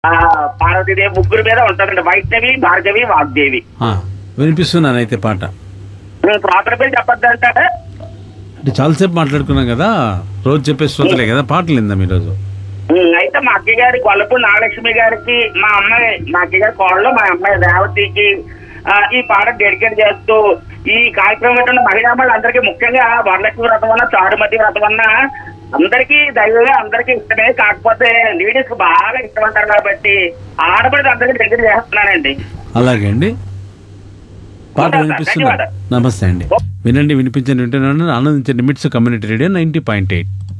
ఆ, పార్వతీదేవి ముగ్గురు మీద ఉంటుందండి వైష్ణవి భార్గవి వాగ్దేవి ఆ, వినిపిస్తున్నాను అయితే పాట ప్రాపర్ పేరు చెప్పొద్దు అంటారా అంటే చాలాసేపు మాట్లాడుకున్నాం కదా రోజు చెప్పే శ్రోతలే కదా పాటలు విందాం ఈరోజు ఉమ్, అయితే మా అక్కయ్య గారి కొల్లపూడి నాగలక్ష్మి గారికి మా అమ్మాయి మా అక్కయ్య గారి కోడలు మా అమ్మాయి రేవతికి ఆ, ఈ పాట డెడికేట్ చేస్తూ ఈ కార్యక్రమం ఏంటంటే మహిళామణులు అందరికీ ముఖ్యంగా వరలక్ష్మి వ్రతం అన్న చారుమతి వ్రతం అన్న అందరికీ దైవమే అందరికీ ఇష్టమే కాకపోతే లేడీస్ బాగా ఇష్టం అంటారు కాబట్టి ఆడపడి అందరికీ డెడికేట్ చేస్తున్నానండి అలాగే అండి పాట ఉంటాను సార్. వినిపిస్తున్నా ధన్యవాదాలు. నమస్తే అండి వినండి వినిపించండి వింటున్నాను ఆనందించండి MITS community radio ninety point eight